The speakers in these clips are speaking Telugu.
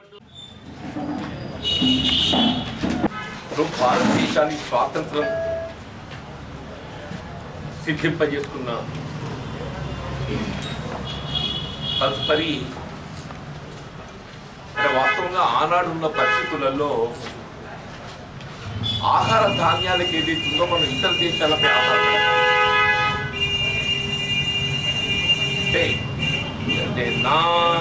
ఇప్పుడు భారతదేశానికి స్వాతంత్రం సిద్ధింపజేసుకున్న తదుపరి అంటే వాస్తవంగా ఆనాడు ఉన్న పరిస్థితులలో ఆహార ధాన్యాలకు ఏదైతుందో మనం ఇతర దేశాలపై ఆధారపడాలి అంటే అంటే నా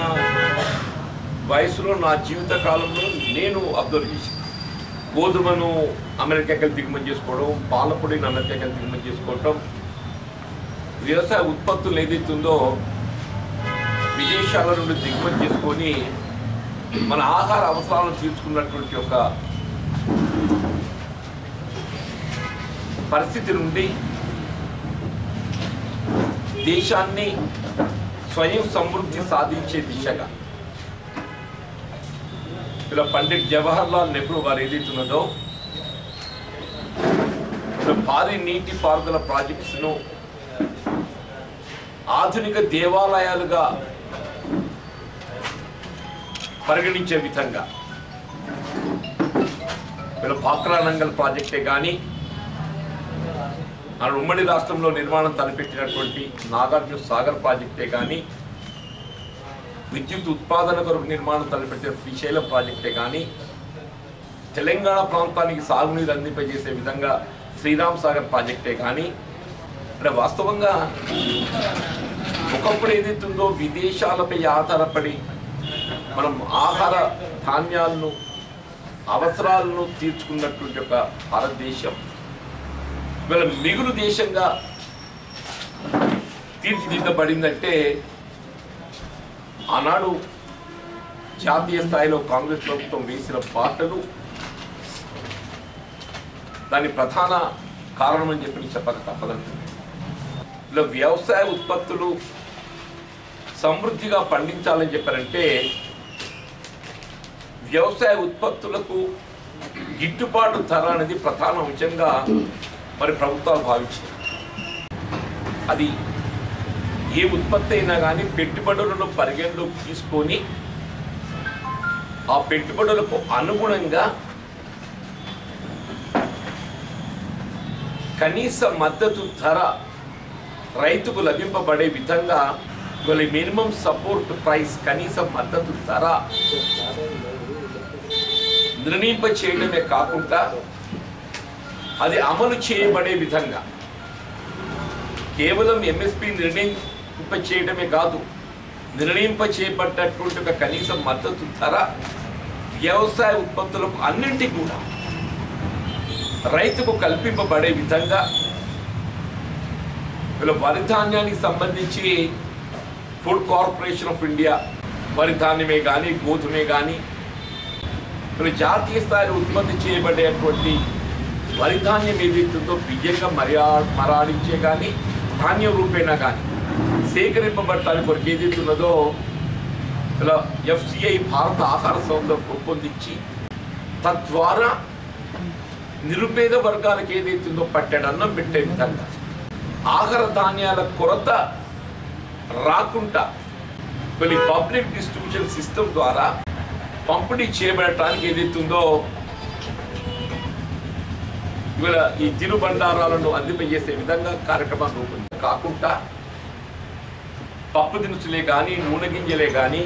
వయసులో నా జీవిత కాలంలో నేను అబ్జర్వ్ చేసి గోధుమను అమెరికాకి దిగుమతి చేసుకోవడం పాలపొడిని అమెరికాకి దిగుమతి చేసుకోవటం వ్యవసాయ ఉత్పత్తులు ఏదైతుందో విదేశాల నుండి దిగుమతి చేసుకొని మన ఆహార అవసరాలను తీర్చుకున్నటువంటి ఒక పరిస్థితి నుండి దేశాన్ని స్వయం సమృద్ధి సాధించే దిశగా ఇలా పండిట్ జవహర్లాల్ నెహ్రూ గారు ఏదైతున్నదో ఇలా భారీ నీటి పారుదల ప్రాజెక్ట్స్ను ఆధునిక దేవాలయాలుగా పరిగణించే విధంగా వీళ్ళ భాక్రానంగల్ ప్రాజెక్టే కానీ మన ఉమ్మడి రాష్ట్రంలో నిర్మాణం తలపెట్టినటువంటి నాగార్జున సాగర్ ప్రాజెక్టే కానీ విద్యుత్ ఉత్పాదన కొరకు నిర్మాణం తలపెట్టిన శ్రీశైలం ప్రాజెక్టే కానీ తెలంగాణ ప్రాంతానికి సాగునీరు అందింపజేసే విధంగా శ్రీరామ్ సాగర్ ప్రాజెక్టే కానీ అంటే వాస్తవంగా ఒకప్పుడు ఏదైతుందో విదేశాలపై ఆధారపడి మనం ఆహార ధాన్యాలను అవసరాలను తీర్చుకున్నటువంటి ఒక భారతదేశం ఇవాళ మిగులు దేశంగా తీర్చిదిద్దబడిందంటే ఆనాడు జాతీయ స్థాయిలో కాంగ్రెస్ ప్రభుత్వం వేసిన పాటలు దాని ప్రధాన కారణం అని చెప్పి చెప్పక తప్పదంటుంది ఇలా వ్యవసాయ ఉత్పత్తులు సమృద్ధిగా పండించాలని చెప్పారంటే వ్యవసాయ ఉత్పత్తులకు గిట్టుబాటు ధర అనేది ప్రధాన అంశంగా మరి ప్రభుత్వాలు భావించాయి అది ఏ ఉత్పత్తి అయినా కానీ పెట్టుబడులను పరిగణలోకి తీసుకొని ఆ పెట్టుబడులకు అనుగుణంగా కనీస మద్దతు ధర రైతుకు లభింపబడే విధంగా ఇవాళ మినిమం సపోర్ట్ ప్రైస్ కనీస మద్దతు ధర నిర్ణయింప చేయడమే కాకుండా అది అమలు చేయబడే విధంగా కేవలం ఎంఎస్పి నిర్ణయింప చేయడమే కాదు నిర్ణయింప చేయబడ్డటువంటి ఒక కనీస మద్దతు ధర వ్యవసాయ ఉత్పత్తులకు అన్నింటికి కూడా రైతుకు కల్పింపబడే విధంగా వీళ్ళ వరి ధాన్యానికి సంబంధించి ఫుడ్ కార్పొరేషన్ ఆఫ్ ఇండియా వరి ధాన్యమే కానీ గోధుమే కానీ వీళ్ళు జాతీయ స్థాయిలో ఉత్పత్తి చేయబడేటువంటి వరి ధాన్యం ఏదైతుందో బియ్యంగా మర్యా మరాడించే కానీ ధాన్యం రూపేణా కానీ సేకరింపబడటానికి కొరకు ఏదైతున్నదో ఇలా ఎఫ్సిఐ భారత ఆహార సంస్థ రూపొందించి తద్వారా నిరుపేద వర్గాలకు ఏదైతుందో పట్టెడన్నం పెట్టే విధంగా ఆహార ధాన్యాల కొరత రాకుండా కొన్ని పబ్లిక్ డిస్ట్రిబ్యూషన్ సిస్టమ్ ద్వారా పంపిణీ చేయబడటానికి ఏదైతుందో ఇవాళ ఈ తినుబండారాలను అందింపజేసే విధంగా కార్యక్రమాలు రూపొంది కాకుండా పప్పు దినుసులే కానీ నూనె గింజలే కానీ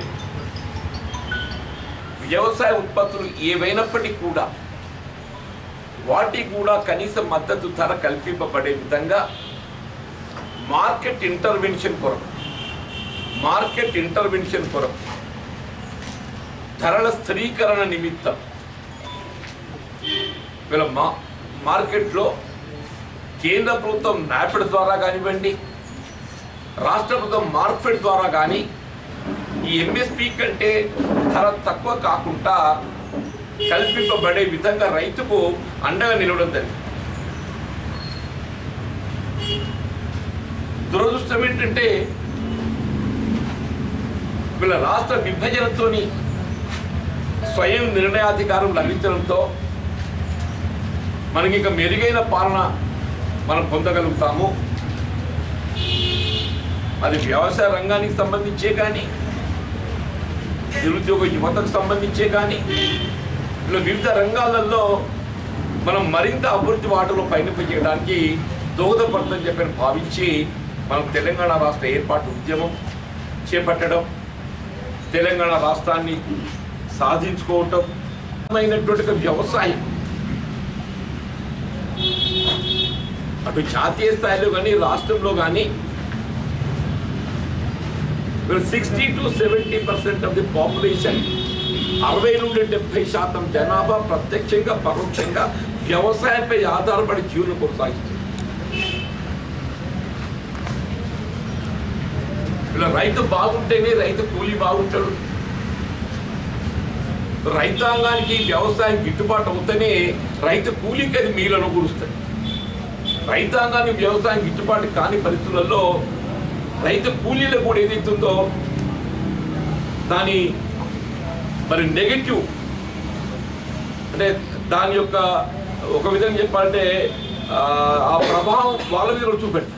వ్యవసాయ ఉత్పత్తులు ఏవైనప్పటికీ కూడా వాటికి కూడా కనీస మద్దతు ధర కల్పింపబడే విధంగా మార్కెట్ ఇంటర్వెన్షన్ కొరకు మార్కెట్ ఇంటర్వెన్షన్ కొరకు ధరల స్థిరీకరణ నిమిత్తం వీళ్ళ మా మార్కెట్లో కేంద్ర ప్రభుత్వం నాఫెడ్ ద్వారా కానివ్వండి రాష్ట్ర ప్రభుత్వం మార్ఫెడ్ ద్వారా కానీ ఈ ఎంఎస్పి కంటే ధర తక్కువ కాకుండా కల్పింపబడే విధంగా రైతుకు అండగా నిలవడం జరిగింది దురదృష్టం ఏంటంటే వీళ్ళ రాష్ట్ర విభజనతోని స్వయం నిర్ణయాధికారం లభించడంతో మనకి ఇక మెరుగైన పాలన మనం పొందగలుగుతాము అది వ్యవసాయ రంగానికి సంబంధించే కానీ నిరుద్యోగ యువతకు సంబంధించే కానీ ఇలా వివిధ రంగాలలో మనం మరింత అభివృద్ధి వాటలో పయనింపజేయడానికి దోహదపడుతుందని చెప్పి భావించి మనం తెలంగాణ రాష్ట్ర ఏర్పాటు ఉద్యమం చేపట్టడం తెలంగాణ రాష్ట్రాన్ని సాధించుకోవటం అయినటువంటి ఒక వ్యవసాయం అటు జాతీయ స్థాయిలో కానీ రాష్ట్రంలో కానీ sixty to seventy percent of the population అరవై నుండి డెబ్బై శాతం జనాభా ప్రత్యక్షంగా పరోక్షంగా వ్యవసాయంపై ఆధారపడి జీవనం కొనసాగిస్తుంది ఇలా రైతు బాగుంటేనే రైతు కూలీ బాగుంటాడు రైతాంగానికి వ్యవసాయం గిట్టుబాటు అవుతేనే రైతు కూలీకి అది మీలను కురుస్తుంది రైతాంగానికి వ్యవసాయం గిట్టుబాటు కాని పరిస్థితులలో రైతు కూలీలకు కూడా ఏదైతుందో దాని మరి నెగటివ్ అంటే దాని యొక్క ఒక విధంగా చెప్పాలంటే ఆ, ఆ ప్రభావం వాళ్ళ మీద కూడా చూపెడతారు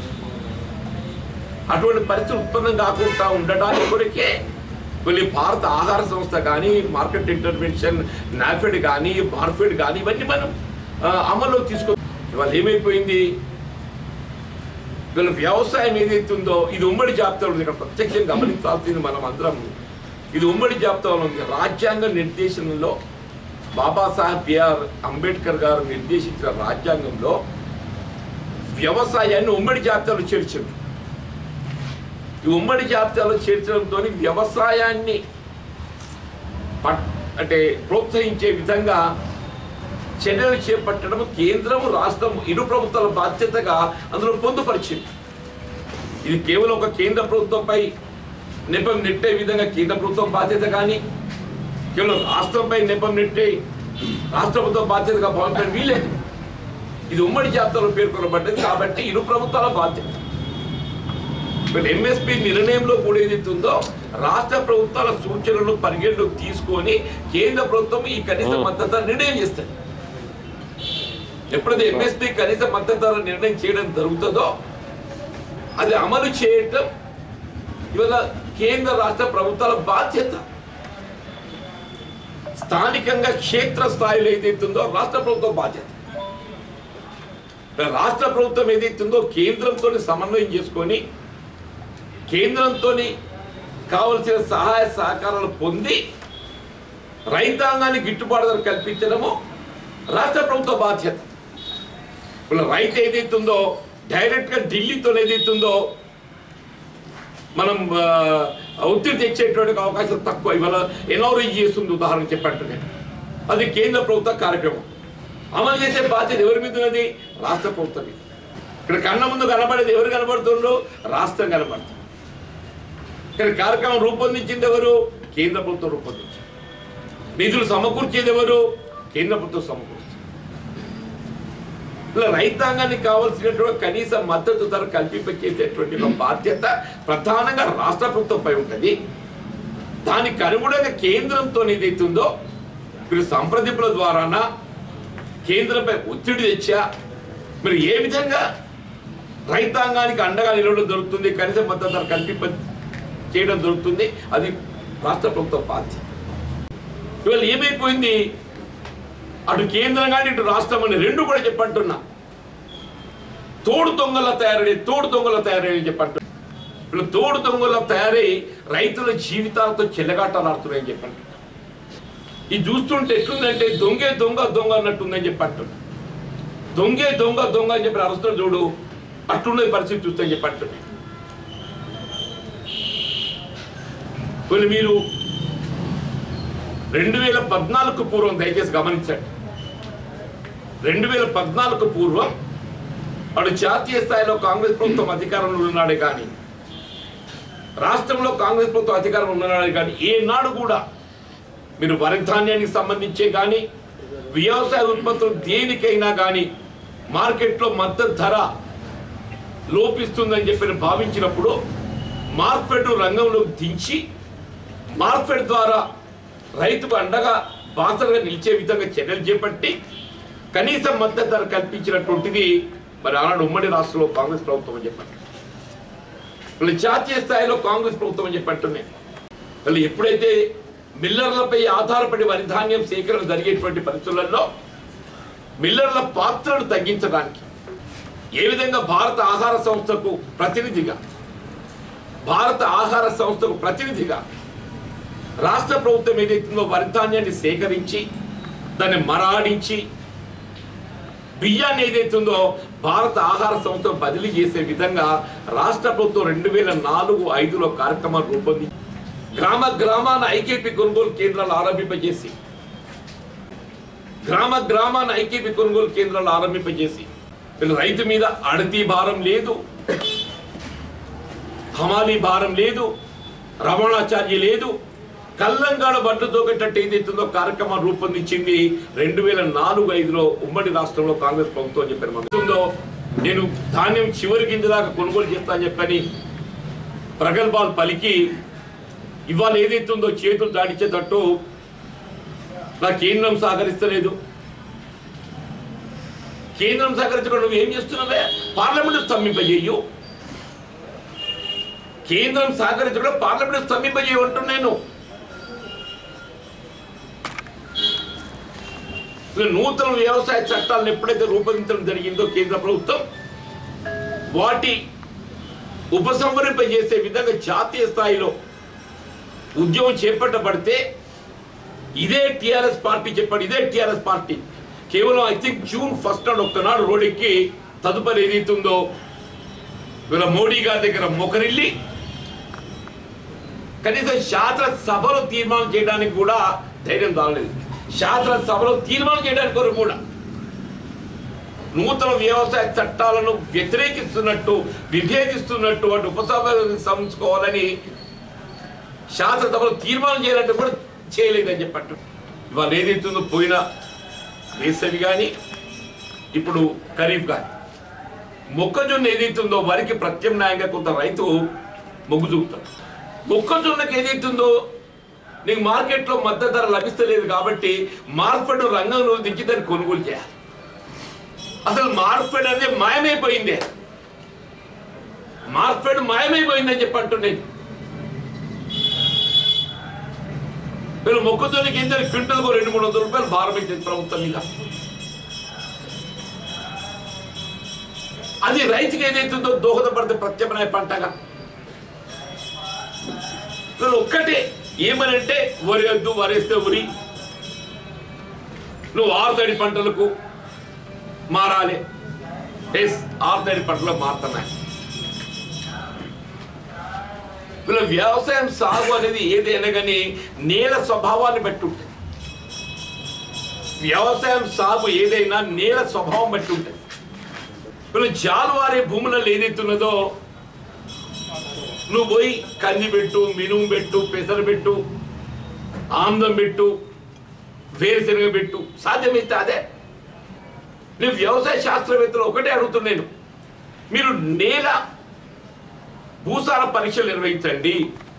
అటువంటి పరిస్థితులు ఉత్పన్నం కాకుండా ఉండటానికి కొరకే వీళ్ళు భారత ఆహార సంస్థ కానీ మార్కెట్ ఇంటర్వెన్షన్ నాఫెడ్ కానీ మార్ఫెడ్ కానీ ఇవన్నీ మనం ఆ, అమల్లో తీసుకో ఇవాళ ఏమైపోయింది వీళ్ళ వ్యవసాయం ఏదైతే ఉందో ఇది ఉమ్మడి జాబితాలో ఉంది ఇక్కడ ప్రత్యక్షంగా గమనించాల్సింది మనం అందరం ఇది ఉమ్మడి జాబితాలో ఉంది రాజ్యాంగ నిర్దేశనంలో బాబాసాహెబ్ బిఆర్ అంబేద్కర్ గారు నిర్దేశించిన రాజ్యాంగంలో వ్యవసాయాన్ని ఉమ్మడి జాబితాలో చేర్చారు ఈ ఉమ్మడి జాబితాలో చేర్చడంతో వ్యవసాయాన్ని పట్- అంటే ప్రోత్సహించే విధంగా చర్యలు చేపట్టడం కేంద్రం రాష్ట్రం ఇరు ప్రభుత్వాల బాధ్యతగా అందులో పొందుపరిచింది ఇది కేవలం ఒక కేంద్ర ప్రభుత్వంపై నెపం నెట్టే విధంగా కేంద్ర ప్రభుత్వం బాధ్యత కానీ కేవలం రాష్ట్రంపై నెపం నెట్టే రాష్ట్ర ప్రభుత్వం బాధ్యతగా భావించడం వీలేదు ఇది ఉమ్మడి జాబితాలో పేర్కొనబడ్డది కాబట్టి ఇరు ప్రభుత్వాల బాధ్యత ఇప్పుడు ఎంఎస్పి నిర్ణయంలో కూడా ఏదైతుందో రాష్ట్ర ప్రభుత్వాల సూచనలు పరిగణలోకి తీసుకొని కేంద్ర ప్రభుత్వం ఈ కనీస మద్దతు ధర నిర్ణయం చేస్తుంది ఎప్పుడైతే ఎంఎస్పి కనీస మద్దతు ధర నిర్ణయం చేయడం జరుగుతుందో అది అమలు చేయటం ఇవాళ కేంద్ర రాష్ట్ర ప్రభుత్వాల బాధ్యత స్థానికంగా క్షేత్ర స్థాయిలో ఏదైతుందో రాష్ట్ర ప్రభుత్వం బాధ్యత రాష్ట్ర ప్రభుత్వం ఏదైతుందో కేంద్రంతో సమన్వయం చేసుకొని కేంద్రంతో కావలసిన సహాయ సహకారాలు పొంది రైతాంగానికి గిట్టుబాటు ధర కల్పించడము రాష్ట్ర ప్రభుత్వ బాధ్యత ఇప్పుడు రైతు ఏదైతుందో డైరెక్ట్గా ఢిల్లీతో ఏదైతుందో మనం ఆ, ఒత్తిడి తెచ్చేటువంటి అవకాశం తక్కువ ఇవాళ ఎన్ఆర్ఈ చేస్తుంది ఉదాహరణ చెప్పండి నేను అది కేంద్ర ప్రభుత్వ కార్యక్రమం అమలు చేసే బాధ్యత ఎవరి మీద ఉన్నది రాష్ట్ర ప్రభుత్వం మీద ఇక్కడ కన్న ముందు కనబడేది ఎవరు కనబడుతుండ్రు రాష్ట్రం కనబడుతుంది ఇక్కడ కార్యక్రమం రూపొందించింది ఎవరు కేంద్ర ప్రభుత్వం రూపొందించింది నిధులు సమకూర్చేది ఎవరు కేంద్ర ప్రభుత్వం సమకూర్చింది ఇలా రైతాంగానికి కావాల్సినటువంటి కనీస మద్దతు ధర కల్పింపచేసేటువంటి ఒక బాధ్యత ప్రధానంగా రాష్ట్ర ప్రభుత్వంపై ఉంటుంది దానికి అనుగుణంగా కేంద్రంతో ఏదైతుందో మీరు సంప్రదింపుల ద్వారాన కేంద్రంపై ఒత్తిడి తెచ్చా మీరు ఏ విధంగా రైతాంగానికి అండగా నిలవడం దొరుకుతుంది కనీస మద్దతు ధర కల్పింప చేయడం దొరుకుతుంది అది రాష్ట్ర ప్రభుత్వ బాధ్యత ఇవాళ ఏమైపోయింది అటు కేంద్రం కానీ ఇటు రాష్ట్రం అని రెండు కూడా చెప్పంటున్నా తోడు దొంగల తయారై తోడు దొంగల తయారై చెప్పంటున్నా ఇప్పుడు తోడు దొంగల తయారై రైతుల జీవితాలతో చెల్లగాటాలు ఆడుతున్నాయని చెప్పంటున్నా ఇది చూస్తుంటే ఎట్లుందంటే దొంగే దొంగ దొంగ అన్నట్టుందని చెప్పంటున్నా దొంగే దొంగ దొంగ అని చెప్పి అరుస్తున్న చూడు అట్లున్నది పరిస్థితి చూస్తే చెప్పంటున్నా కొన్ని మీరు రెండు వేల పద్నాలుగు పూర్వం దయచేసి గమనించండి రెండు వేల పద్నాలుగు పూర్వం వాడు జాతీయ స్థాయిలో కాంగ్రెస్ ప్రభుత్వం అధికారంలో ఉన్నాడే కానీ రాష్ట్రంలో కాంగ్రెస్ ప్రభుత్వం అధికారంలో ఉన్నాడే కానీ ఏనాడు కూడా మీరు వరి ధాన్యానికి సంబంధించే కానీ వ్యవసాయ ఉత్పత్తులు దేనికైనా కానీ మార్కెట్లో మద్దతు ధర లోపిస్తుందని చెప్పి భావించినప్పుడు మార్కెట్ రంగంలోకి దించి మార్కెట్ ద్వారా రైతుకు అండగా బాసలుగా నిలిచే విధంగా చర్యలు చేపట్టి కనీస మద్దతు ధర కల్పించినటువంటిది మరి ఆనాడు ఉమ్మడి రాష్ట్రంలో కాంగ్రెస్ ప్రభుత్వం అని చెప్పండి వీళ్ళు జాతీయ స్థాయిలో కాంగ్రెస్ ప్రభుత్వం అని చెప్పంటున్నాయి వాళ్ళు ఎప్పుడైతే మిల్లర్లపై ఆధారపడి వరి ధాన్యం సేకరణ జరిగేటువంటి పరిస్థితులలో మిల్లర్ల పాత్రను తగ్గించడానికి ఏ విధంగా భారత ఆహార సంస్థకు ప్రతినిధిగా భారత ఆహార సంస్థకు ప్రతినిధిగా రాష్ట్ర ప్రభుత్వం ఏదైతుందో వరి ధాన్యాన్ని సేకరించి దాన్ని మరాడించి బియ్యాన్ని ఏదైతుందో భారత ఆహార సంస్థ బదిలీ చేసే విధంగా రాష్ట్ర ప్రభుత్వం రెండు వేల నాలుగు ఐదులో కార్యక్రమాలు రూపొందించి గ్రామ గ్రామాన ఐకేపీ కొనుగోలు కేంద్రాలు ఆరంభింపజేసి గ్రామ గ్రామాన ఐకేపీ కొనుగోలు కేంద్రాలు ఆరంభింపజేసి వీళ్ళు రైతు మీద అడతి భారం లేదు హమాలీ భారం లేదు రవాణాచార్య లేదు కల్లంగాడ బండ్లు తోగేటట్టు ఏదైతుందో కార్యక్రమం రూపొందించింది రెండు వేల నాలుగు ఐదులో ఉమ్మడి రాష్ట్రంలో కాంగ్రెస్ ప్రభుత్వం అని చెప్పారు మనకు ఉందో నేను ధాన్యం చివరి గింజ దాకా కొనుగోలు చేస్తా అని చెప్పని ప్రగల్భాలు పలికి ఇవాళ ఏదైతుందో చేతులు దాడిచేటట్టు నా కేంద్రం సహకరిస్తలేదు కేంద్రం సహకరించకుండా నువ్వు ఏం చేస్తున్నావే పార్లమెంట్ స్తంభింపజేయు కేంద్రం సహకరించకుండా పార్లమెంట్ స్తంభింపజేయమంటున్నాను నేను ఇలా నూతన వ్యవసాయ చట్టాలను ఎప్పుడైతే రూపొందించడం జరిగిందో కేంద్ర ప్రభుత్వం వాటి ఉపసంహరింపజేసే విధంగా జాతీయ స్థాయిలో ఉద్యమం చేపట్టబడితే ఇదే టిఆర్ఎస్ పార్టీ చెప్పాడు ఇదే టిఆర్ఎస్ పార్టీ కేవలం ఐ థింక్ జూన్ ఫస్ట్ నాడు ఒక్కనాడు రోడ్డెక్కి తదుపరి ఏదైతుందో వీళ్ళ మోడీ గారి దగ్గర మొకరిల్లి కనీసం శాస్త్ర సభలో తీర్మానం చేయడానికి కూడా ధైర్యం తాగలేదు శాస్త్ర సభలో తీర్మానం చేయడానికి కొరకు కూడా నూతన వ్యవసాయ చట్టాలను వ్యతిరేకిస్తున్నట్టు విభేదిస్తున్నట్టు వాటి ఉపసంహరించుకోవాలని శాసనసభలో తీర్మానం చేయాలంటే కూడా చేయలేదని చెప్పట్టు ఇవాళ ఏదైతుందో పోయిన వేసవి కానీ ఇప్పుడు ఖరీఫ్ కానీ మొక్కజొన్న ఏదైతుందో వరికి ప్రత్యామ్నాయంగా కొంత రైతు మొగ్గు చూపుతాడు మొక్కజొన్నకి ఏదైతుందో నీకు మార్కెట్లో మద్దతు ధర లభిస్తలేదు కాబట్టి మార్కెట్ రంగంలో దించి దాన్ని కొనుగోలు చేయాలి అసలు మార్కెట్ అనేది మాయమైపోయిందే మార్కెట్ మాయమైపోయిందని చెప్పి అంటున్నాను వీళ్ళు మొక్కజొన్నకి ఏంటంటే క్వింటల్కు రెండు మూడు వందల రూపాయలు భారం ఇచ్చింది ప్రభుత్వం మీద అది రైతుకి ఏదైతుందో దోహదపడితే ప్రత్యామ్నాయ పంటగా వీళ్ళు ఒక్కటే ఏమనంటే వరి వద్దు వరేస్తే ఉరి నువ్వు ఆరుతడి పంటలకు మారాలి ఎస్ ఆరుతడి పంటలకు మారుతున్నాయి వీళ్ళ వ్యవసాయం సాగు అనేది ఏదైనా కానీ నేల స్వభావాన్ని బట్టి ఉంటుంది వ్యవసాయం సాగు ఏదైనా నేల స్వభావం బట్టి ఉంటుంది వీళ్ళు జాలువారే భూములలో ఏదైతే ఉన్నదో నువ్వు పోయి కంది పెట్టు మినుము పెట్టు పెసరు పెట్టు ఆమ్దం పెట్టు వేరుశనగ పెట్టు సాధ్యమైతే అదే నేను వ్యవసాయ శాస్త్రవేత్తలు ఒకటే అడుగుతున్నాను మీరు నేల భూసార పరీక్షలు నిర్వహించండి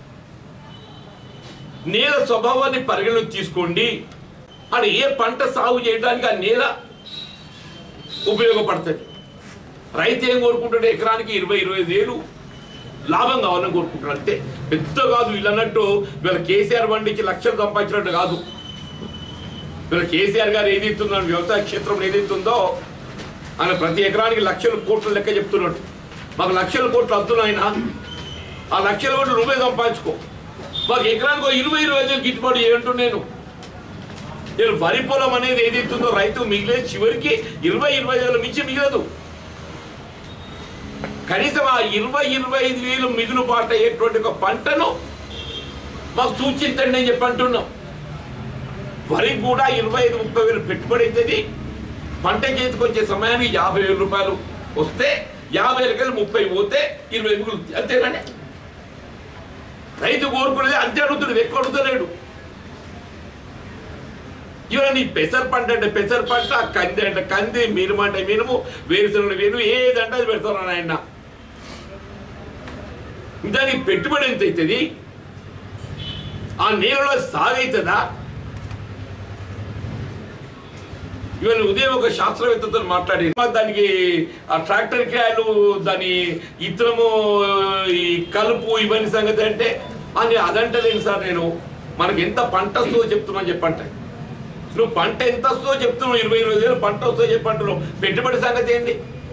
నేల స్వభావాన్ని పరిగణలోకి తీసుకోండి అది ఏ పంట సాగు చేయడానికి ఆ నేల ఉపయోగపడుతుంది రైతు ఏం కోరుకుంటాడు ఎకరానికి ఇరవై ఇరవై ఐదు వేలు లాభం కావాలని కోరుకుంటాడు అంతే పెద్ద కాదు వీళ్ళు అన్నట్టు వీళ్ళ కేసీఆర్ పండించి లక్షలు సంపాదించినట్టు కాదు వీళ్ళ కేసీఆర్ గారు ఏదైతుందో వ్యవసాయ క్షేత్రంలో ఏదైతుందో ఆయన ప్రతి ఎకరానికి లక్షల కోట్ల లెక్క చెప్తున్నాడు మాకు లక్షల కోట్లు వద్దును ఆయన ఆ లక్షల కోట్లు నువ్వే సంపాదించుకో మాకు ఎకరానికి ఒక ఇరవై ఇరవై ఐదు గిట్టుబాటు చేయంటు నేను నేను వరి పొలం అనేది ఏదైతుందో రైతు మిగిలేదు చివరికి ఇరవై ఇరవై ఐదు వేలు మించి మిగలదు కనీసం ఆ ఇరవై ఇరవై ఐదు వేలు మిగులుబాటు అయ్యేటువంటి ఒక పంటను మాకు సూచించండి అని చెప్పి అంటున్నాం వరి కూడా ఇరవై ఐదు ముప్పై వేలు పెట్టుబడి అవుతుంది పంట చేతికి వచ్చే సమయానికి యాభై వేల రూపాయలు వస్తే యాభై వేలకి ముప్పై పోతే ఇరవై మిగులు అంతేనండి రైతు కోరుకునేది అంతే అడుగుతున్నాడు ఎక్కువ అడుగుతలేడు ఇవాళ నీ పెసర పంట అంటే పెసర పంట కంది అంటే కంది మినుము అంటే మినుము వేరుశనగ వేరు ఏదంటే అది పెడతాను ఆయన దానికి పెట్టుబడి ఎంత అవుతుంది ఆ నీళ్ళలో సాగవుతుందా ఇవాళ ఉదయం ఒక శాస్త్రవేత్తతో మాట్లాడి దానికి ఆ ట్రాక్టర్ క్యాలు దాని ఇత్తనము ఈ కలుపు ఇవన్నీ సంగతి అంటే అని అదంటలేను సార్ నేను మనకి ఎంత పంట వస్తుందో చెప్తున్నాను చెప్పంటే నువ్వు పంట ఎంత వస్తుందో చెప్తున్నావు ఇరవై ఇరవై వేలు పంట వస్తుందో చెప్పంటున్నావు పెట్టుబడి సంగతి ఏంటి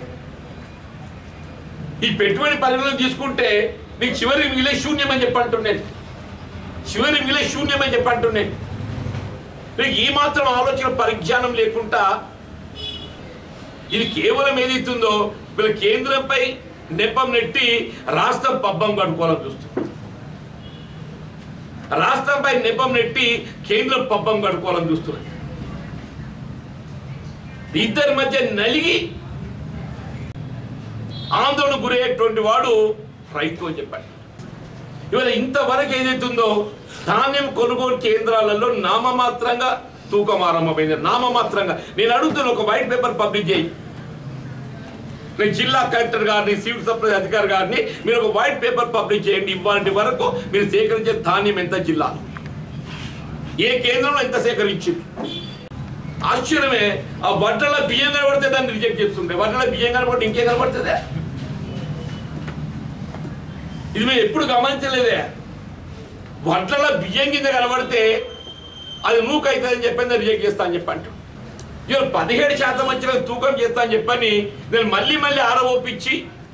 ఈ పెట్టుబడి పరిగణలో తీసుకుంటే నీకు చివరి మిగిలే శూన్యం అని చెప్పంటున్నాను చివరి మిగిలే శూన్యం అని చెప్పంటున్నాను నీకు ఈ మాత్రం ఆలోచన పరిజ్ఞానం లేకుండా ఇది కేవలం ఏదైతుందో వీళ్ళ కేంద్రంపై నెపం నెట్టి రాష్ట్రం పబ్బం కట్టుకోవాలని చూస్తుంది రాష్ట్రంపై నెపం నెట్టి కేంద్రం పబ్బం కట్టుకోవాలని చూస్తున్నది ఇద్దరి మధ్య నలిగి ఆందోళన గురయ్యేటువంటి వాడు రైతు అని చెప్పాడు ఇవాళ ఇంతవరకు ఏదైతుందో ధాన్యం కొనుగోలు కేంద్రాలలో నామమాత్రంగా తూకం ఆరంభమైంది నామమాత్రంగా నేను అడుగుతున్న ఒక వైట్ పేపర్ పబ్లిష్ చేయి నేను జిల్లా కలెక్టర్ గారిని సివిల్ సప్లై అధికారి గారిని మీరు ఒక వైట్ పేపర్ పబ్లిష్ చేయండి ఇవాటి వరకు మీరు సేకరించే ధాన్యం ఎంత జిల్లాలో ఏ కేంద్రంలో ఎంత సేకరించింది ఆశ్చర్యమే ఆ వడ్ల బియ్యం కనబడితే దాన్ని రిజెక్ట్ చేస్తుండే వడ్ల బియ్యం కనబడితే ఇంకేం కనబడుతుందే ఇది మేము ఎప్పుడు గమనించలేదే వడ్ల బియ్యం కింద కనబడితే అది నూకు అవుతుందని చెప్పి రిజెక్ట్ చేస్తా అని చెప్పంట ఇవాళ పదిహేడు శాతం వచ్చిన తూకం చేస్తా అని చెప్పని నేను మళ్ళీ మళ్ళీ ఆరవోపించి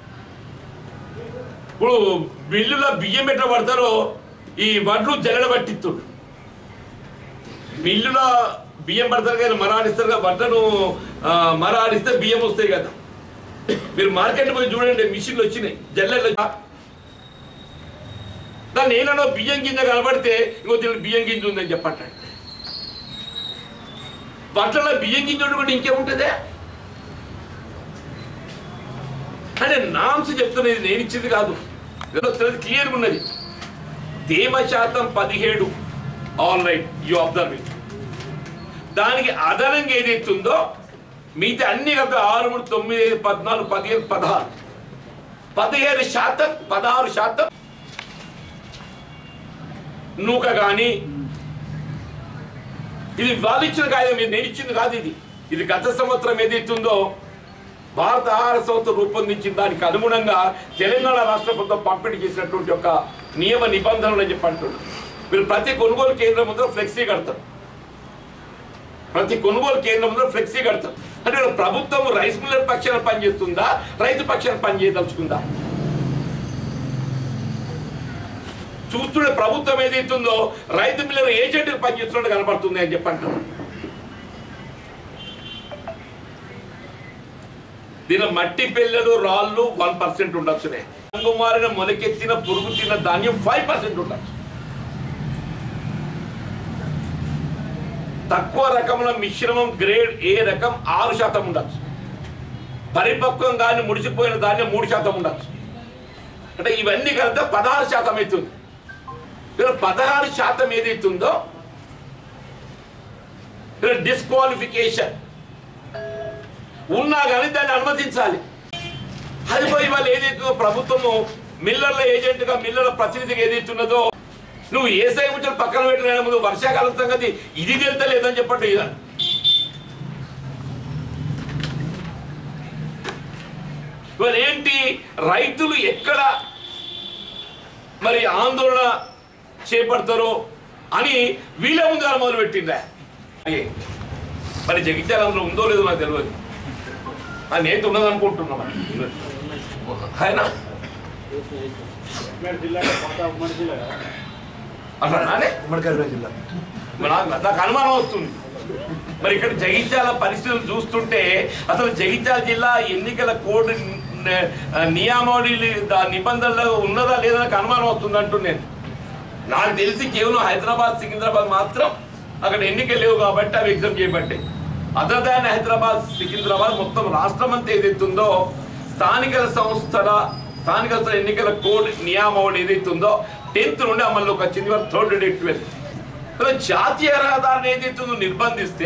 ఇప్పుడు బిల్లులో బియ్యం ఎట్లా పడతారో ఈ వడ్లు జగడ పట్టిస్తుండు మిల్లులో బియ్యం పడతారు కానీ మరాడిస్తారు కదా వడ్లను ఆ, మరాడిస్తే బియ్యం వస్తాయి కదా మీరు మార్కెట్ పోయి చూడండి మిషన్లు వచ్చినాయి జల్లెలు దాన్ని ఏనాడో బియ్యం గింజ కనబడితే ఇంకో దీనికి బియ్యం గింజ ఉందని చెప్పండి బట్టల బియ్యం గింజ కూడా ఇంకేముంటుందే అంటే నామ్స్ చెప్తున్నది నేను ఇచ్చింది కాదు క్లియర్గా ఉన్నది తేమ శాతం పదిహేడు all right you observe it దానికి అదనంగా ఏదైతుందో మిగతా అన్ని కలిపి ఆరు మూడు తొమ్మిది ఐదు పద్నాలుగు పదిహేను పదహారు పదిహేను శాతం పదహారు శాతం నూక కానీ ఇది వాళ్ళు ఇచ్చిన కాగితం ఇది నేను ఇచ్చింది కాదు ఇది ఇది గత సంవత్సరం ఏదైతుందో భారత ఆహార సంస్థ రూపొందించిన దానికి అనుగుణంగా తెలంగాణ రాష్ట్ర ప్రభుత్వం పంపిణీ చేసినటువంటి ఒక నియమ నిబంధనలు అని చెప్పి అంటున్నారు మీరు ప్రతి కొనుగోలు కేంద్రం ముందర ఫ్లెక్సీ కడతారు ప్రతి కొనుగోలు కేంద్రం ముందర ఫ్లెక్సీ కడతారు అంటే ఇక్కడ ప్రభుత్వం రైస్ మిల్లర్ పక్షాన పనిచేస్తుందా రైతు పక్షాన పనిచేయదలుచుకుందా చూస్తుండే ప్రభుత్వం ఏదైతుందో రైతు మిల్లర్ ఏజెంట్ పనిచేస్తున్నట్టు కనబడుతుంది అని చెప్పంటారు దీని మట్టి పిల్లలు రాళ్ళు వన్ పర్సెంట్ ఉండొచ్చునే రంగు మారిన మొలకెత్తిన పురుగు తిన్న ధాన్యం ఫైవ్ పర్సెంట్ ఉండొచ్చు తక్కువ రకముల మిశ్రమం గ్రేడ్ ఏ రకం ఆరు శాతం ఉండొచ్చు పరిపక్వం కానీ ముడిచిపోయిన ధాన్యం మూడు శాతం ఉండొచ్చు అంటే ఇవన్నీ కలిపితే పదహారు శాతం అవుతుంది ఇక్కడ పదహారు శాతం ఏదైతుందో ఇక్కడ డిస్క్వాలిఫికేషన్ ఉన్నా కానీ దాన్ని అనుమతించాలి అది పోయి వాళ్ళు ఏదైతుందో ప్రభుత్వము మిల్లర్ల ఏజెంట్గా మిల్లర్ల ప్రతినిధిగా ఏదైతున్నదో నువ్వు ఏ సైముచ్చలు పక్కన పెట్టిన ముందు వర్షాకాలం సంగతి ఇది తెలుతలేదని చెప్పండి ఇక ఇవాళ ఏంటి రైతులు ఎక్కడ మరి ఆందోళన చేపడతారో అని వీళ్ళ ముందు మొదలు పెట్టిందా మరి జగిత్యాల అందులో ఉందో లేదో నాకు తెలియదు ఆ నేత ఉన్నది అనుకుంటున్నా మరి. ఆయన ఉమ్మడి జిల్లా పాత ఉమ్మడి జిల్లా కదా. అట్లా నానే ఉమ్మడి కరీంనగర్ జిల్లా మరి నాకు నాకు అనుమానం వస్తుంది మరి ఇక్కడ జగిత్యాల పరిస్థితులు చూస్తుంటే అసలు జగిత్యాల జిల్లా ఎన్నికల కోడ్ ని- నియామావళి దా- నిబంధనలు ఉన్నదా లేదా నాకు అనుమానం వస్తుంది అంటున్నాను నాకు తెలిసి కేవలం హైదరాబాద్ సికింద్రాబాద్ మాత్రం అక్కడ ఎన్నికలు లేవు కాబట్టి అవి ఎగ్జామ్ చేయబట్టాయి అదర్ దాన్ హైదరాబాద్ సికింద్రాబాద్ మొత్తం రాష్ట్రం అంతా ఏదైతుందో స్థానిక సంస్థల స్థానిక సంస్థల ఎన్నికల కోడ్ నియామావళి ఏదైతుందో టెన్త్ నుండి అమల్లోకి వచ్చింది వారు థర్డ్ డే ట్వెల్త్ అలా జాతీయ రహదారిని ఏదైతుందో నిర్బంధిస్తే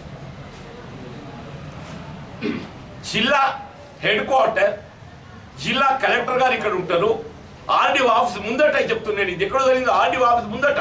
జిల్లా హెడ్ క్వార్టర్ జిల్లా కలెక్టర్ గారు ఇక్కడ ఉంటారు ఆర్డీఓ ఆఫీస్ ముందట చెప్తున్నాను ఇది ఎక్కడో జరిగింది ఆర్డీఓ ఆఫీస్ ముందట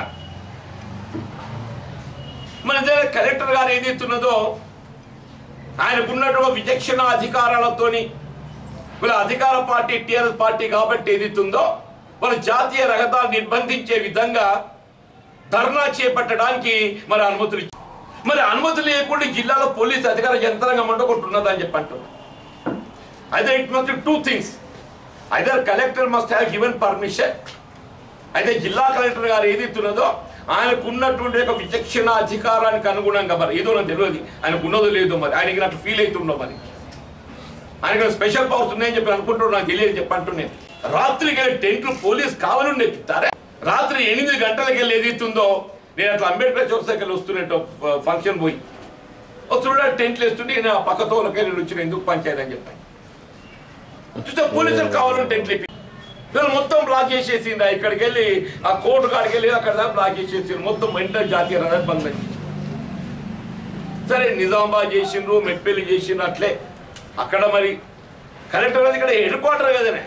మన దగ్గర కలెక్టర్ గారు ఏదైతున్నదో ఆయనకున్నటువంటి విచక్షణ అధికారాలతోని వీళ్ళ అధికార పార్టీ టీఆర్ఎస్ పార్టీ కాబట్టి ఏదైతుందో వాళ్ళ జాతీయ రహదారు నిర్బంధించే విధంగా ధర్నా చేపట్టడానికి మరి అనుమతులు ఇచ్చారు. మరి అనుమతులు లేకుండా జిల్లాలో పోలీస్ అధికార యంత్రాంగం ఉండగొట్టున్నదని చెప్పి అంటున్నారు అయితే it must two things either collector must have given permission అయితే జిల్లా కలెక్టర్ గారు ఏది ఇస్తున్నదో ఆయనకు ఉన్నటువంటి ఒక విచక్షణ అధికారానికి అనుగుణంగా మరి ఏదో నాకు తెలియదు ఆయనకు ఉన్నదో లేదో మరి ఆయనకి నాకు ఫీల్ అవుతుండో మరి ఆయనకి స్పెషల్ పవర్స్ ఉన్నాయని చెప్పి అనుకుంటున్నాడు నాకు తెలియదు చెప్పి అంటున్నాను రాత్రికి వెళ్ళి టెంట్లు పోలీస్ కావాలని ఎత్తుతారా రాత్రి ఎనిమిది గంటలకు వెళ్ళి ఏది ఇస్తుందో నేను అట్లా అంబేద్కర్ చౌక్ సైకిల్ వస్తున్నట్టు ఫంక్షన్ పోయి వస్తుండే టెంట్లు వేస్తుంటే నేను ఆ పక్క తోలకెళ్ళి వచ్చిన ఎందుకు పంచాయతీ అని చెప్పాను చూస్తే పోలీసులు కావాలని టెంట్లు ఎప్పి వీళ్ళు మొత్తం బ్లాక్ చేసేసింది ఇక్కడికి వెళ్ళి ఆ కోర్టు కాడికి వెళ్ళి అక్కడ దాకా బ్లాక్ చేసేసింది మొత్తం మెంటల్ జాతీయ రథం బంద్ అయింది. సరే నిజామాబాద్ చేసిండ్రు మెట్పల్లి చేసిండ్రు అట్లే అక్కడ మరి కలెక్టర్ అది ఇక్కడ హెడ్ క్వార్టర్ కదనే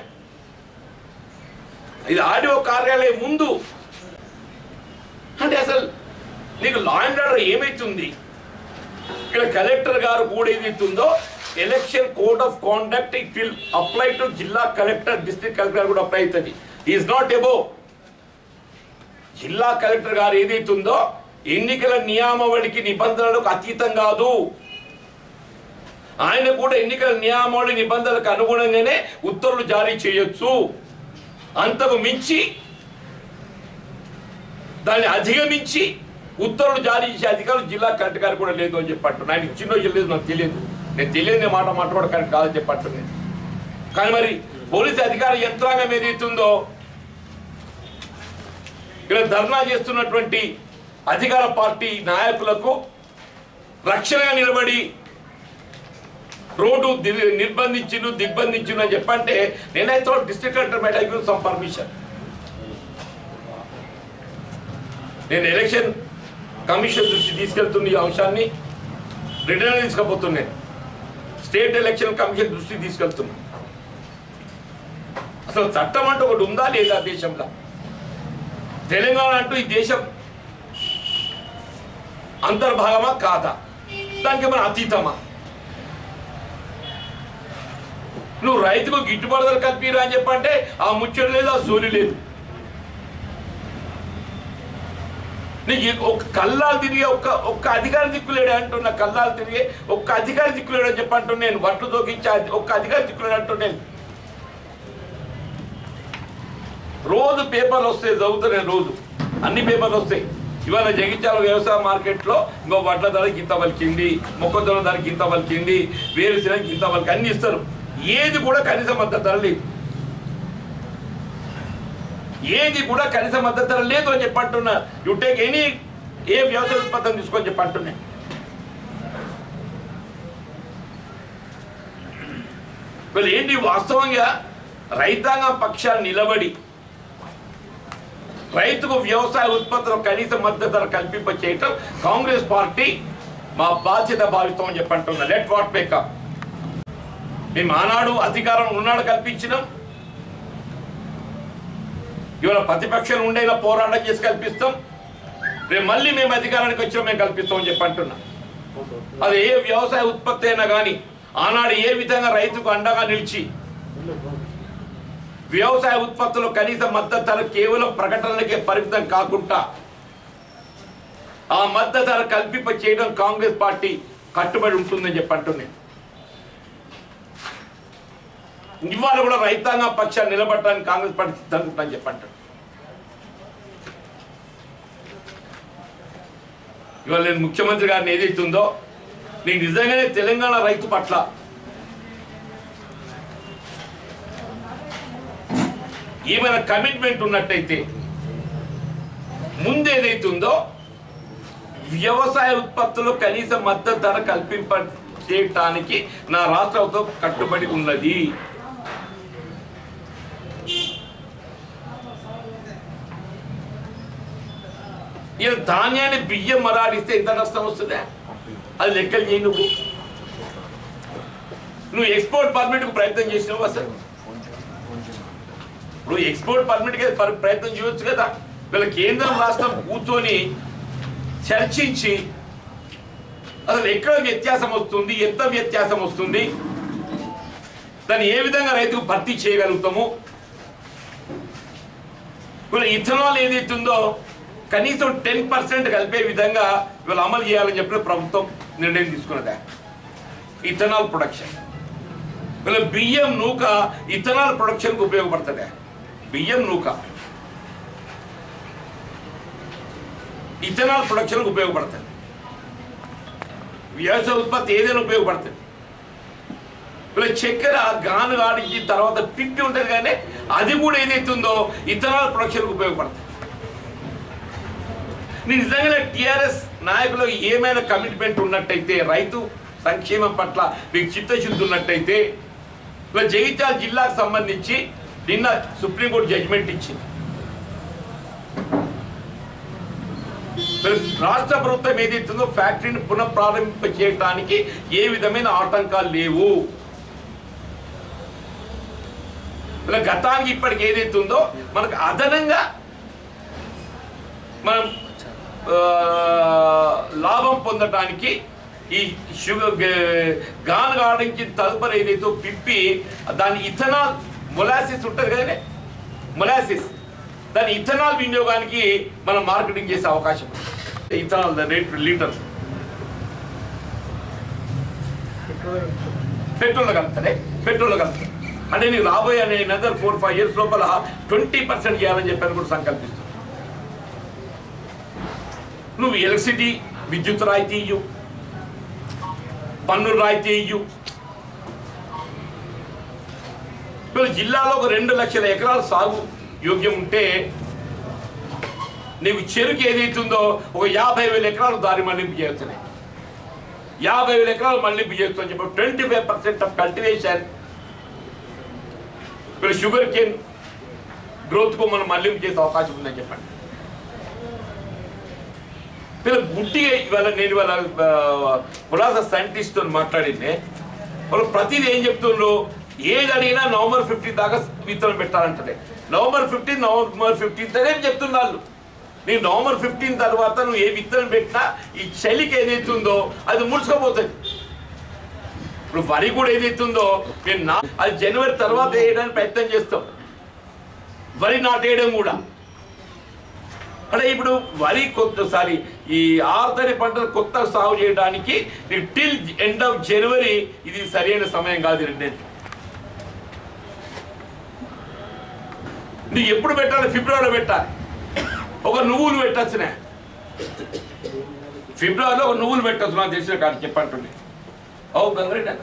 ఇది ఆడియో కార్యాలయం ముందు అంటే అసలు నీకు లా అండ్ ఆర్డర్ ఏమైతుంది ఇక్కడ కలెక్టర్ గారు కూడా ఏదైతుందో election code of conduct it will apply to జిల్లా కలెక్టర్ డిస్ట్రిక్ట్ కలెక్టర్ కూడా అప్లై అవుతుంది ఈజ్ నాట్ ఎబో జిల్లా కలెక్టర్ గారు ఏదైతుందో ఎన్నికల నియామావళికి నిబంధనలకు అతీతం కాదు ఆయన కూడా ఎన్నికల నియామావళి నిబంధనలకు అనుగుణంగానే ఉత్తర్వులు జారీ చేయొచ్చు అంతకు మించి దాన్ని అధిగమించి ఉత్తర్వులు జారీ చేసే అధికారులు జిల్లా కలెక్టర్ గారు కూడా లేదు అని చెప్పట్టు ఆయన ఇచ్చిందో లేదు నాకు తెలియదు నేను తెలియని మాట మాట్లాడ కరెక్ట్ కాదని చెప్పట్టు నేను కానీ మరి పోలీసు అధికార యంత్రాంగం ఏదైతుందో ఇక్కడ ధర్నా చేస్తున్నటువంటి అధికార పార్టీ నాయకులకు రక్షణగా నిలబడి రోడ్డు ది- నిర్బంధించిండు దిగ్బంధించిండు అని చెప్పంటే నేనైతే district collector may give some permission నేను ఎలక్షన్ కమిషన్ దృష్టి తీసుకెళ్తున్న ఈ అంశాన్ని రిటర్న్ తీసుకుపోతున్నాను స్టేట్ ఎలక్షన్ కమిషన్ దృష్టి తీసుకెళ్తున్నా అసలు చట్టం అంటూ ఒకటి ఉందా లేదా దేశంలో తెలంగాణ అంటూ ఈ దేశం అంతర్భాగమా కాదా దానికి ఏమైనా అతీతమా నువ్వు రైతుకు గిట్టుబాటు ధర కల్పిరా అని చెప్పంటే ఆ ముచ్చట లేదు ఆ సోలి లేదు నీకు ఈ ఒక కల్లాలు తిరిగే ఒక్క ఒక్క అధికారి దిక్కులేడు అంటున్నా కల్లాలు తిరిగే ఒక్క అధికారి దిక్కులేడు అని చెప్పంటున్నా నేను వడ్లు తోకించే అధి- ఒక్క అధికారి దిక్కులేడు అంటున్నాను రోజు పేపర్లు వస్తాయి చదువుతాను రోజు అన్ని పేపర్లు వస్తాయి ఇవాళ జగిత్యాల వ్యవసాయ మార్కెట్లో ఇంకో వడ్ల ధర గింత పలికింది మొక్కజొన్న ధర గింత పలికింది వేరుశెనగ గింత పలికి అన్ని ఇస్తారు ఏది కూడా కనీస మద్దతు ధర లేదు ఏది కూడా కనీస మద్దతు ధర లేదు అని చెప్పంటున్నా యు టేక్ ఎనీ ఏ వ్యవసాయ ఉత్పత్తిని తీసుకొని చెప్పంటున్నా వీళ్ళు ఏంటి వాస్తవంగా రైతాంగం పక్షాన్ని నిలబడి రైతుకు వ్యవసాయ ఉత్పత్తులకు కనీస మద్దతు ధర కల్పింప చేయటం కాంగ్రెస్ పార్టీ మా బాధ్యత భావిస్తామని చెప్పంటున్నా లెట్ వాట్ మేక్ మేము ఆనాడు అధికారం ఉన్నాడు కల్పించినాం ఇవాళ ప్రతిపక్షాలు ఉండేలా పోరాటం చేసి కల్పిస్తాం రేపు మళ్ళీ మేము అధికారానికి వచ్చినా మేము కల్పిస్తామని చెప్పి అంటున్నా అది ఏ వ్యవసాయ ఉత్పత్తి అయినా కానీ ఆనాడు ఏ విధంగా రైతుకు అండగా నిలిచి వ్యవసాయ ఉత్పత్తులు కనీస మద్దతు ధర కేవలం ప్రకటనలకే పరిమితం కాకుండా ఆ మద్దతు ధర కల్పింప చేయడం కాంగ్రెస్ పార్టీ కట్టుబడి ఉంటుందని చెప్పి అంటున్నాను ఇవాళ కూడా రైతాంగ పక్షాన్ని నిలబడటానికి కాంగ్రెస్ పార్టీ సిద్ధంగా ఉంటుందని చెప్పంటారు ఇవాళ నేను ముఖ్యమంత్రి గారిని ఏదైతుందో నేను నిజంగానే తెలంగాణ రైతు పట్ల ఏమైనా కమిట్మెంట్ ఉన్నట్టయితే ముందు ఏదైతుందో వ్యవసాయ ఉత్పత్తులు కనీస మద్దతు ధర కల్పింప చేయటానికి నా రాష్ట్ర ప్రభుత్వం కట్టుబడి ఉన్నది ఇక ధాన్యాన్ని బియ్యం మరాడిస్తే ఎంత నష్టం వస్తుందా అది లెక్కలు చేయి నువ్వు నువ్వు ఎక్స్పోర్ట్ పర్మిట్కు ప్రయత్నం చేసినావు అసలు ఇప్పుడు ఎక్స్పోర్ట్ పర్మిట్ కి పర్- ప్రయత్నం చేయొచ్చు కదా వీళ్ళ కేంద్రం రాష్ట్రం కూర్చొని చర్చించి అసలు ఎక్కడ వ్యత్యాసం వస్తుంది ఎంత వ్యత్యాసం వస్తుంది దాన్ని ఏ విధంగా రైతుకు భర్తీ చేయగలుగుతాము ఇప్పుడు ఇథనాల్ ఏదైతే ఉందో కనీసం టెన్ పర్సెంట్ కలిపే విధంగా ఇవాళ అమలు చేయాలని చెప్పిన ప్రభుత్వం నిర్ణయం తీసుకున్నదా ఇథనాల్ ప్రొడక్షన్ వీళ్ళ బియ్యం నూక ఇథనాల్ ప్రొడక్షన్కి ఉపయోగపడుతుంది బియ్యం నూక ఇథనాల్ ప్రొడక్షన్కి ఉపయోగపడుతుంది వ్యవసాయ ఉత్పత్తి ఏదైనా ఉపయోగపడుతుంది వీళ్ళ చక్కెర గాను ఆడించి తర్వాత పిప్పి ఉంటుంది కానీ అది కూడా ఏదైతే ఉందో ఇథనాల్ ప్రొడక్షన్కి ఉపయోగపడుతుంది నీ నిజంగానే టిఆర్ఎస్ నాయకులు ఏమైనా కమిట్మెంట్ ఉన్నట్టయితే రైతు సంక్షేమం పట్ల మీకు చిత్తశుద్ధి ఉన్నట్టయితే ఇలా జగిత్యాల జిల్లాకు సంబంధించి నిన్న సుప్రీంకోర్టు జడ్జిమెంట్ ఇచ్చింది మరి రాష్ట్ర ప్రభుత్వం ఏదైతుందో ఫ్యాక్టరీని పునఃప్రారంభింప చేయడానికి ఏ విధమైన ఆటంకాలు లేవు ఇలా గతానికి ఇప్పటికి ఏదైతే ఉందో మనకు అదనంగా మనం ఆ, లాభం పొందడానికి ఈ షుగర్ గే- గాను గాడించి తదుపరి ఏదైతే పిప్పి దాని ఇథనాల్ మొలాసిస్ ఉంటుంది కదండి మొలాసిస్ దాని ఇథనాల్ వినియోగానికి మనం మార్కెటింగ్ చేసే అవకాశం ఉంది ఇథనాల్ రేట్ లీటర్ పెట్రోల్ కలుపుతుంది పెట్రోల్ కలుపుతుంది అంటే నీకు రాబోయే అనదర్ ఫోర్ ఫైవ్ ఇయర్స్ లోపల ట్వంటీ పర్సెంట్ చేయాలని చెప్పని కూడా సంకల్పిస్తుంది నువ్వు ఎలక్ట్రిసిటీ విద్యుత్ రాయితీ ఇయ్యు పన్ను రాయితీ ఇయ్యు ఇప్పుడు జిల్లాలో ఒక రెండు లక్షల ఎకరాల సాగు యోగ్యం ఉంటే నీకు చెరుకు ఏదైతుందో ఒక యాభై వేల ఎకరాలు దారి మళ్లింపు చేస్తున్నాయి యాభై వేల ఎకరాలు మళ్లింపు చేస్తామని చెప్పి twenty five percent of cultivation ఇప్పుడు షుగర్ కేన్ గ్రోత్కు మనం మళ్లింపు చేసే అవకాశం ఉందని చెప్పండి వీళ్ళ గుడ్డిగా ఇవాళ నేను ఇవాళ పురాస సైంటిస్ట్ తో మాట్లాడింది వాళ్ళు ప్రతిదీ ఏం చెప్తుండ్రు ఏది అడిగినా నవంబర్ ఫిఫ్టీన్ దాకా విత్తనం పెట్టాలంటే నవంబర్ ఫిఫ్టీన్ నవంబర్ ఫిఫ్టీన్త్ అనే చెప్తున్నారు నీ నవంబర్ ఫిఫ్టీన్ తర్వాత నువ్వు ఏ విత్తనం పెట్టినా ఈ చలికి ఏదైతే ఉందో అది ముడుచుకోపోతుంది ఇప్పుడు వరి కూడా ఏదైతే ఉందో మేము నా అది జనవరి తర్వాత వేయడానికి ప్రయత్నం చేస్తాం వరి నాటేయడం కూడా అంటే ఇప్పుడు వరి కొత్త సారీ ఈ ఆర్దరి పంటలు కొత్త సాగు చేయడానికి టిల్ ఎండ్ ఆఫ్ జనవరి ఇది సరైన సమయం కాదు రెండేది నీకు ఎప్పుడు పెట్టాలి ఫిబ్రవరిలో పెట్టాలి ఒక నువ్వులు పెట్టచ్చునే ఫిబ్రవరిలో ఒక నువ్వులు పెట్టచ్చు నాకు తెలిసిన కాదు చెప్పంటుండే ఓ గంగరెడ్డి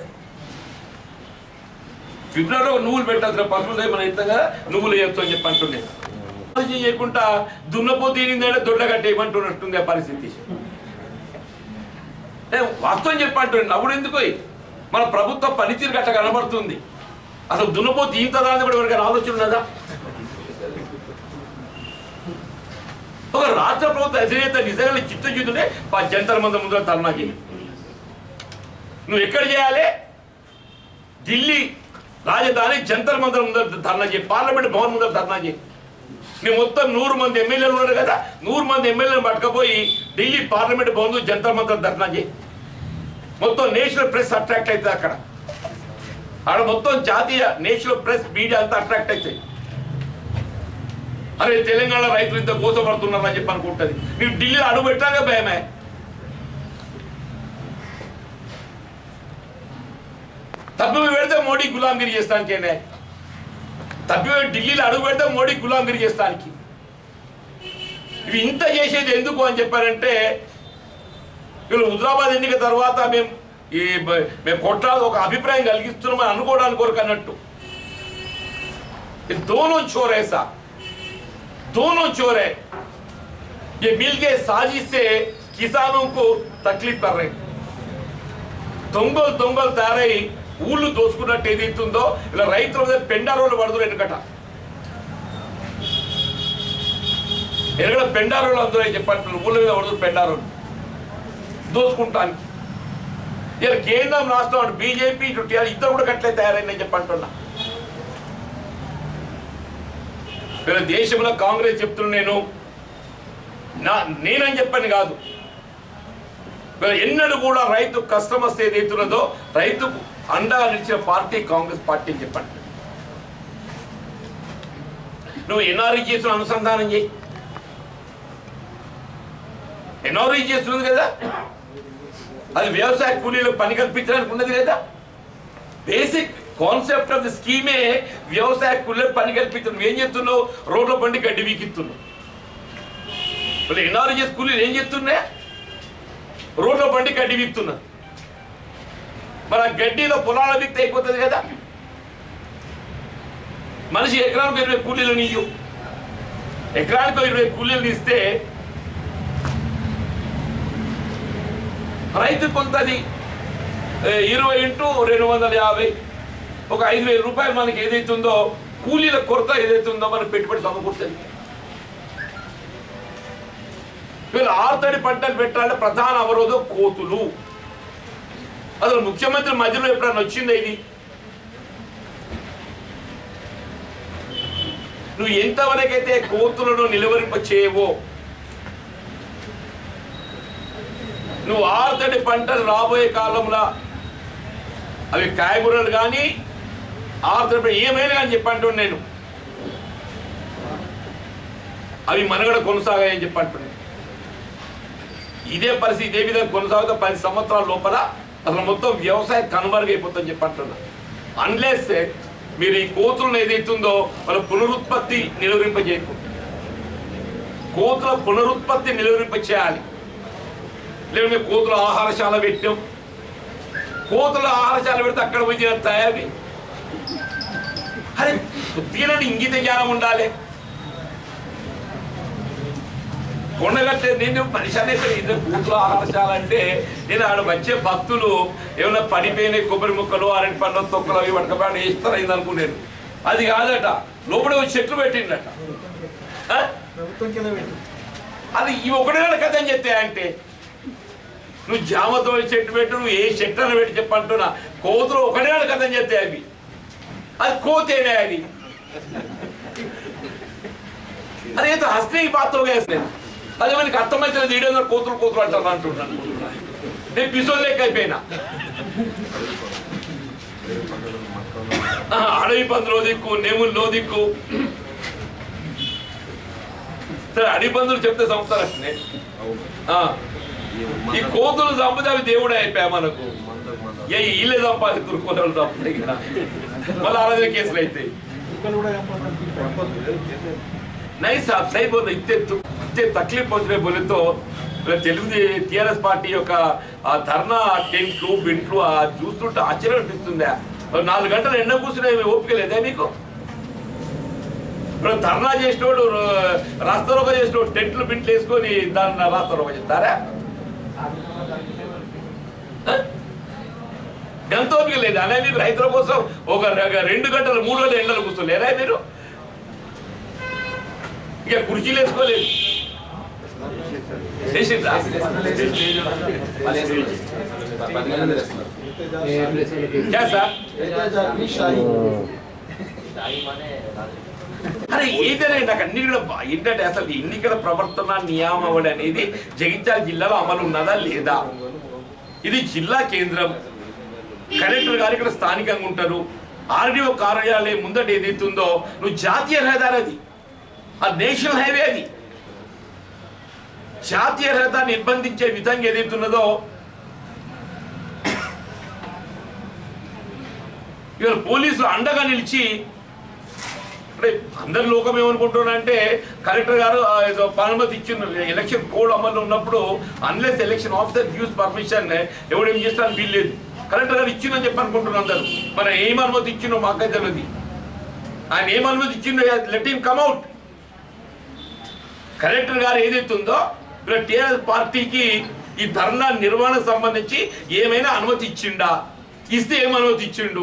ఫిబ్రవరిలో ఒక నువ్వులు పెట్టచ్చు పసుపు మనం ఇంతగా నువ్వులు వేయచ్చు అని చెప్పి అంటుండే ఆలోచన చేయకుండా దున్నపోతు ఈనిందంటే దొడ్డ కట్టేయమంటున్నట్టుంది ఆ పరిస్థితి ఏ, వాస్తవం చెప్పంటుండే నవ్వుడు ఎందుకు మన ప్రభుత్వ పనితీరు గట్ట కనబడుతుంది అసలు దున్నపోతు ఈంతదా అని కూడా ఎవరికైనా ఆలోచన ఉన్నదా ఒక రాష్ట్ర ప్రభుత్వ అధినేత నిజంగా చిత్తశుద్ధుడే పా జంతర్ మంద ముందర ధర్నా చేయి నువ్వు ఎక్కడ చేయాలి ఢిల్లీ రాజధాని జంతర్ మందర్ ముందర ధర్నా చేయి పార్లమెంట్ భవన్ ముందర ధర్నా చేయి నీ మొత్తం నూరు మంది ఎమ్మెల్యేలు ఉన్నారు కదా నూరు మంది ఎమ్మెల్యేలు పట్టుకపోయి ఢిల్లీ పార్లమెంట్ భవన్ జంతర్ మంతర్ ధర్నా చేయి మొత్తం నేషనల్ ప్రెస్ అట్రాక్ట్ అవుతుంది అక్కడ ఆడ మొత్తం జాతీయ నేషనల్ ప్రెస్ మీడియా అంతా అట్రాక్ట్ అవుతాయి అరే తెలంగాణ రైతులు ఇంత మోసపడుతున్నారని చెప్పి అనుకుంటుంది నీకు ఢిల్లీలో అడుగు పెట్టాక భయమే తప్పి పెడితే మోడీ గులాంగిరి చేస్తానికేనే తప్పి ఢిల్లీలో అడుగు పెడితే మోడీ గులాంగిరి చేస్తానికి ఇవి ఇంత చేసేది ఎందుకు అని చెప్పారంటే వీళ్ళు హుజరాబాద్ ఎన్నిక తర్వాత మేము ఈ బ- మేము కొట్లాడు ఒక అభిప్రాయం కలిగిస్తున్నామని అనుకోవడానికి కొరకు అన్నట్టు ये दोनों चोर ऐसा दोनों चोर है ये मिल के साजिश से किसानों को तकलीफ कर रहे हैं దొంగలు దొంగలు తయారై ఊళ్ళు దోసుకున్నట్టు ఏదైతుందో ఇలా రైతుల మీద పెండారోళ్ళు పడుతున్నారు ఎందుకట ఎక్కడ పెండారోళ్ళు అందరూ చెప్పంటున్నారు ఊళ్ళ మీద పడుతున్నారు పెండారోళ్ళు దోసుకుంటానికి ఇలా కేంద్రం రాష్ట్రం అటు బీజేపీ ఇటు టీఆర్ ఇద్దరు కూడా గట్లే తయారైందని చెప్పంటున్నా ఇలా దేశంలో కాంగ్రెస్ చెప్తున్నా నేను నా నేనని చెప్పని కాదు మరి ఎన్నడూ కూడా రైతు కష్టం వస్తే ఏదైతున్నదో రైతుకు అండగా నిలిచిన పార్టీ కాంగ్రెస్ పార్టీ అని చెప్పండి నువ్వు ఎన్ఆర్ఈజీఎస్ అనుసంధానం చేయి ఎన్ఆర్ఈజీఎస్ ఉంది కదా అది వ్యవసాయ కూలీలకు పని కల్పించడానికి ఉన్నది లేదా బేసిక్ కాన్సెప్ట్ ఆఫ్ ది స్కీమే వ్యవసాయ కూలీలకు పని కల్పించడం ఏం చేస్తున్నావు రోడ్ల బండి గడ్డి వీకిస్తున్నావు ఇప్పుడు ఎన్ఆర్ఈజీఎస్ కూలీలు ఏం చేస్తున్నాయి రోడ్ల బండి గడ్డి వీక్తున్నా మరి ఆ గడ్డిలో పొలాల వీక్తి అయిపోతుంది కదా మనిషి ఎకరానికి ఇరవై కూలీలు నీయు ఎకరానికి ఇరవై కూలీలు ఇస్తే రైతు కొంతది ఏ, ఇరవై ఇంటూ రెండు వందల యాభై ఒక ఐదు వేల రూపాయలు మనకి ఏదైతుందో కూలీల కొరత ఏదైతుందో మనకి పెట్టుబడి సమకూర్చండి వీళ్ళు ఆరుతడి పంటలు పెట్టాలంటే ప్రధాన అవరోధం కోతులు అసలు ముఖ్యమంత్రి మధ్యలో ఎప్పుడన్నా వచ్చిందా ఇది నువ్వు ఎంతవరకైతే కోతులను నిలువరింప చేయవో నువ్వు ఆరుతడి పంటలు రాబోయే కాలంలో అవి కాయగూరలు కానీ ఆరుతడి పంట ఏమైనా కానీ చెప్పంటున్నాను నేను అవి మనగడ కొనసాగాయని చెప్పంటున్నాను ఇదే పరిస్థితి ఇదే విధంగా కొనసాగుతూ పది సంవత్సరాల లోపల అసలు మొత్తం వ్యవసాయం కనుమరుగైపోతుందని చెప్పంటున్నా అన్లెస్ మీరు ఈ కోతులను ఏదైతుందో వాళ్ళ పునరుత్పత్తి నిలువరింప చేయకుండా కోతుల పునరుత్పత్తి నిలువరింప చేయాలి లేదు మేము కోతుల ఆహారశాల పెట్టాం కోతుల ఆహారశాల పెడితే అక్కడ పోయి తినస్తాయి అవి అరే తినని ఇంగిత జ్ఞానం ఉండాలి కొండగట్టే నేను పరిశానే ఇద్దరు కూతురు ఆహారశాల అంటే నేను ఆడ వచ్చే భక్తులు ఏమైనా పడిపోయిన కొబ్బరి ముక్కలు అరటి పండ్ల తొక్కలు అవి పడకపోయి వేస్తారైంది అనుకున్నాను అది కాదట లోపల ఓ చెట్లు పెట్టిండట ఆ? ప్రభుత్వం కింద పెట్టి అది ఈ ఒకటే కథ అని చెప్తే అంటే నువ్వు జామతో చెట్టు పెట్టు నువ్వు ఏ చెట్టు అని పెట్టి చెప్పంటున్నా కోతులు ఒకటే కథ అని చెప్తే అవి అది కోతేనే అది అదే ఏదో హస్తే ఈ పాత్ర వేస్తున్నాను అదే మనకి అర్థమైతే వీడియో కోతులు కోతులు అంటారు అంటున్నాను నేను పిసోల్ లెక్క అయిపోయినా ఆ, అడవి పందులో దిక్కు నెముల్లో దిక్కు సరే అడవి పందులు చెప్తే సంవత్సరం ఆ ఈ కోతులు చంపితే అవి దేవుడే అయిపోయా మనకు ఏ ఇల్లే చంపాలి తురుకోలు చంపుతాయి కదా మళ్ళీ ఆరాధన కేసులు అయితే కుక్కలు కూడా చంపాలి नहीं साहब सही बोल रहे इतने तु- इतने तकलीफ पहुंच रहे बोले तो తెలుగు టిఆర్ఎస్ పార్టీ యొక్క ఆ ధర్నా టెంట్లు బింట్లు ఆ చూస్తుంటే ఆశ్చర్యం అనిపిస్తుంది నాలుగు గంటలు ఎండ కూర్చునే ఓపిక లేదా మీకు ఇప్పుడు ధర్నా చేసినోడు రాస్తారోగా చేసినోడు టెంట్లు బింట్లు వేసుకొని దాన్ని రాస్తారోగా చెప్తారా ఎంత ఓపిక లేదు అనే మీకు రైతుల కోసం ఒక ర- రెండు గంటలు మూడు గంటలు ఎండలు కూర్చోలేరా మీరు ఇక కుర్చీలు వేసుకోలేదు చేసిండ్రా? క్యా సార్ అరే ఏదైనా నాకు అన్ని కూడా బా- ఏంటంటే అసలు ఎన్నికల ప్రవర్తన నియామావళి అనేది జగిత్యాల జిల్లాలో అమలు ఉన్నదా లేదా ఇది జిల్లా కేంద్రం కలెక్టర్ గారు ఇక్కడ స్థానికంగా ఉంటారు ఆర్డీఓ కార్యాలయం ముందట ఏదైతుందో నువ్వు జాతీయ రహదారి అది అది నేషనల్ హైవే అది జాతీయ రహదారిని నిర్బంధించే విధంగా ఏదైతున్నదో ఇవాళ పోలీసులు అండగా నిలిచి అంటే అందరి లోకం ఏమనుకుంటున్నారంటే కలెక్టర్ గారు ఆ, ఏదో అనుమతి ఇచ్చిన ఎలక్షన్ కోడ్ అమల్లో ఉన్నప్పుడు unless election officer use permission ఎవడేం చేస్తాను వీల్లేదు కలెక్టర్ గారు ఇచ్చిందని చెప్పి అనుకుంటున్నారు అందరు మరి ఏం అనుమతి ఇచ్చిందో మాకైతే తెలియదు ఆయన ఏం అనుమతి ఇచ్చిండో లెట్ హిమ్ కమ్అట్ కలెక్టర్ గారు ఏదైతే ఉందో ఇప్పుడు టీఆర్ఎస్ పార్టీకి ఈ ధర్నా నిర్వహణకు సంబంధించి ఏమైనా అనుమతి ఇచ్చిండా ఇస్తే ఏం అనుమతి ఇచ్చిండు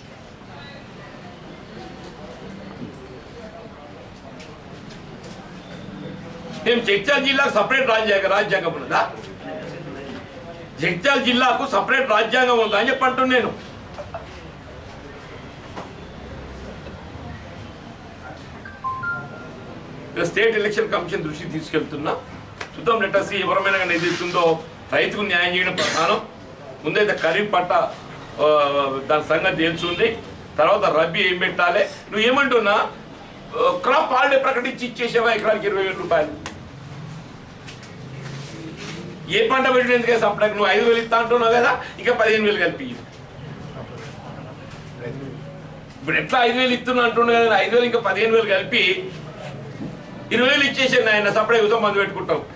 మేము జగిత్యాల జిల్లాకు సపరేట్ రాజ్యాంగ రాజ్యాంగం ఉన్నదా జగిత్యాల జిల్లాకు సపరేట్ రాజ్యాంగం ఉందా అని చెప్పి అంటున్నాను నేను ఇలా స్టేట్ ఎలక్షన్ కమిషన్ దృష్టికి తీసుకెళ్తున్నా చూద్దాం లెటర్స్ ఎవరమైనా కానీ ఏదైతుందో రైతుకు న్యాయం చేయడం ప్రధానం ముందైతే ఖరీఫ్ పంట ఆ, దాని సంగతి తెలుసుంది తర్వాత రబ్బీ ఏం పెట్టాలి నువ్వు ఏమంటున్నా క్రాప్ హాలిడే ప్రకటించి ఇచ్చేసావా ఎకరానికి ఇరవై వేల రూపాయలు ఏ పంట పెట్టిన ఎందుకే సప్లైకి నువ్వు ఐదు వేలు ఇస్తా అంటున్నావు కదా ఇంకా పదిహేను వేలు కలిపి ఇయ్యి. ఇప్పుడు ఎట్లా ఐదు వేలు ఇస్తున్నా అంటున్నావు కదా ఐదు వేలు ఇంకా పదిహేను వేలు కలిపి ఇరవై వేలు ఇచ్చేసాను ఆయన సప్లై కోసం మందు పెట్టుకుంటాం